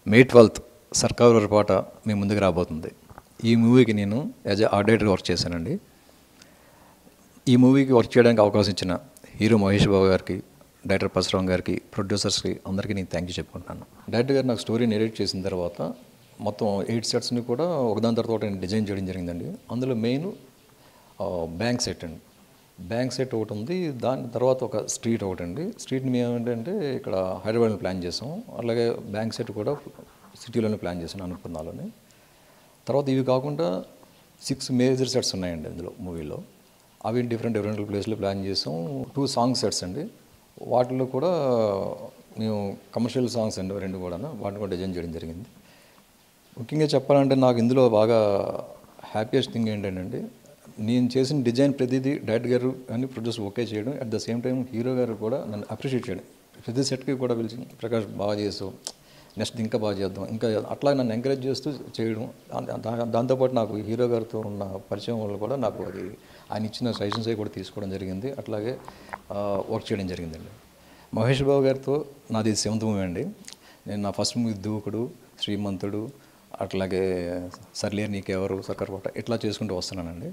May twelfth సర్కారు పాట మీ ముందుకు రాబోతుంది ఈ మూవీకి నేను యాజ్ ఏ ఆర్ట్ వర్క్ చేశానండి ఈ మూవీకి వర్క్ చేయడానికి అవకాశం ఇచ్చిన హీరో మహేష్ బాబు గారికి డైరెక్టర్ పరశురామ్ గారికి ప్రొడ్యూసర్స్కి అందరికీ నేను థ్యాంక్ యూ చెప్పుకుంటున్నాను డైరెక్టర్ గారు నాకు స్టోరీ నెరేట్ చేసిన తర్వాత మొత్తం ఎయిట్ సెట్స్ని కూడా ఒకదాని తర్వాత ఒకటి డిజైన్ చేయడం జరిగిందండి అందులో మెయిన్ బ్యాంక్ సెట్ అండి బ్యాంక్ సెట్ ఒకటి ఉంది దాని తర్వాత ఒక స్ట్రీట్ ఒకటి అండి స్ట్రీట్ మేము ఏంటంటే ఇక్కడ హైదరాబాద్లో ప్లాన్ చేసాం అలాగే బ్యాంక్ సెట్ కూడా సిటీలోనే ప్లాన్ చేసాం అనుకున్నాలోనే తర్వాత ఇవి కాకుండా సిక్స్ మేజర్ సెట్స్ ఉన్నాయండి అందులో మూవీలో అవి డిఫరెంట్ డిఫరెంట్ ప్లేస్లో ప్లాన్ చేసాం టూ సాంగ్ సెట్స్ అండి వాటిలో కూడా మేము కమర్షియల్ సాంగ్స్ అండి రెండు కూడా వాటిని కూడా డిజైన్ చేయడం జరిగింది ముఖ్యంగా చెప్పాలంటే నాకు ఇందులో బాగా హ్యాపీయెస్ట్ థింగ్ ఏంటంటే నేను చేసిన డిజైన్ ప్రతిదీ డైరెక్టర్ గారు అని ప్రొడ్యూసర్ ఓకే చేయడం at the same time hero గారు కూడా నన్ను అప్రిషియేట్ చేయడం ప్రతి సెట్కి కూడా పిలిచి ప్రకాష్ బాగా చేసావు నెక్స్ట్ ఇంకా బాగా చేద్దాం ఇంకా అట్లా నన్ను ఎంకరేజ్ చేస్తూ చేయడం దా- దా- దాంతోపాటు నాకు హీరో గారితో ఉన్న పరిచయం వల్ల కూడా నాకు అది ఆయన ఇచ్చిన సజెషన్స్ అవి కూడా తీసుకోవడం జరిగింది అట్లాగే వర్క్ చేయడం జరిగిందండి మహేష్ బాబు గారితో నాది సెవెంత్ మూవీ అండి నేను నా ఫస్ట్ మూవీ దూకుడు శ్రీమంతుడు అట్లాగే సర్లేరు నీకెవరు సర్కార్ ఇట్లా చేసుకుంటూ వస్తున్నానండి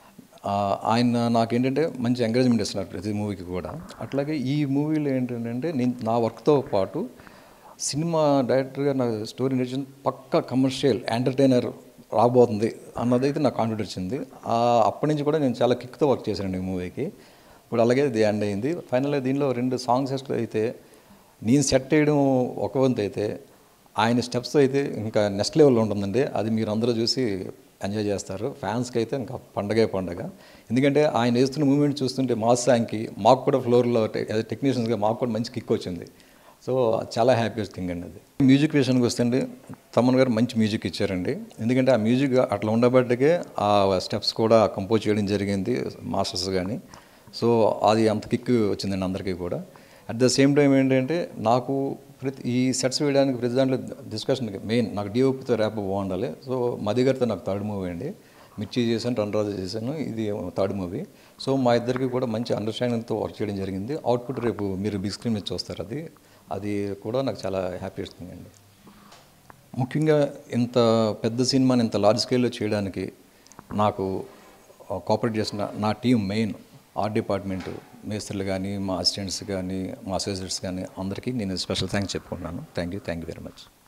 ఆ, ఆయన నాకేంటంటే మంచి ఎంకరేజ్మెంట్ ఇస్తున్నారు ప్రతి మూవీకి కూడా అట్లాగే ఈ మూవీలో ఏంటంటే నేను నా వర్క్తో పాటు సినిమా డైరెక్టర్గా నా స్టోరీ నడిచిన పక్క కమర్షియల్ ఎంటర్టైనర్ రాబోతుంది అన్నదైతే నాకు కాన్ఫిడెన్స్ వచ్చింది ఆ, అప్పటి నుంచి కూడా నేను చాలా కిక్తో వర్క్ చేశానండి ఈ మూవీకి ఇప్పుడు అలాగే ఇది ఎండ్ అయింది ఫైనల్గా దీనిలో రెండు సాంగ్స్ అయితే నేను సెట్ చేయడం ఒక వంతు అయితే ఆయన స్టెప్స్ అయితే ఇంకా నెక్స్ట్ లెవెల్లో ఉంటుందండి అది మీరు అందరూ చూసి ఎంజాయ్ చేస్తారు ఫ్యాన్స్కి అయితే ఇంకా పండగే పండగ ఎందుకంటే ఆయన వేస్తున్న మూమెంట్ చూస్తుంటే మా సాంగ్కి మాకు కూడా ఫ్లోర్లో టెక్నీషియన్స్గా మాకు కూడా మంచి కిక్ వచ్చింది సో చాలా హ్యాపీయెస్ట్ థింగ్ అండి అది మ్యూజిక్ విషయానికి వస్తే తమన్ గారు మంచి మ్యూజిక్ ఇచ్చారండి ఎందుకంటే ఆ మ్యూజిక్ అట్లా ఉండబట్టకే ఆ స్టెప్స్ కూడా కంపోజ్ చేయడం జరిగింది మాస్టర్స్ కానీ సో అది అంత కిక్ వచ్చిందండి అందరికీ కూడా అట్ ద సేమ్ టైం ఏంటంటే నాకు ప్రతి ఈ సెట్స్ వేయడానికి ప్రతి దాంట్లో డిస్కషన్ మెయిన్ నాకు డిఓపితో ర్యాప్ బాగుండాలి సో మది గారితో నాకు థర్డ్ మూవీ అండి మిర్చి చేశాను రణరాజు చేశాను ఇది థర్డ్ మూవీ సో మా ఇద్దరికి కూడా మంచి అండర్స్టాండింగ్తో వర్క్ చేయడం జరిగింది అవుట్పుట్ రేపు మీరు బిగ్ స్క్రీన్ మీద చూస్తారు అది అది కూడా నాకు చాలా హ్యాపీ ఇస్తుంది అండి ముఖ్యంగా ఇంత పెద్ద సినిమాని ఇంత లార్జ్ స్కేల్లో చేయడానికి నాకు కోఆపరేట్ చేసిన నా టీం మెయిన్ ఆర్ట్ డిపార్ట్మెంట్ మేస్త్రులు కానీ మా అసిస్టెంట్స్ కానీ మా అసోసియేట్స్ కానీ అందరికీ నేను స్పెషల్ థ్యాంక్స్ చెప్పుకుంటున్నాను thank you thank you very much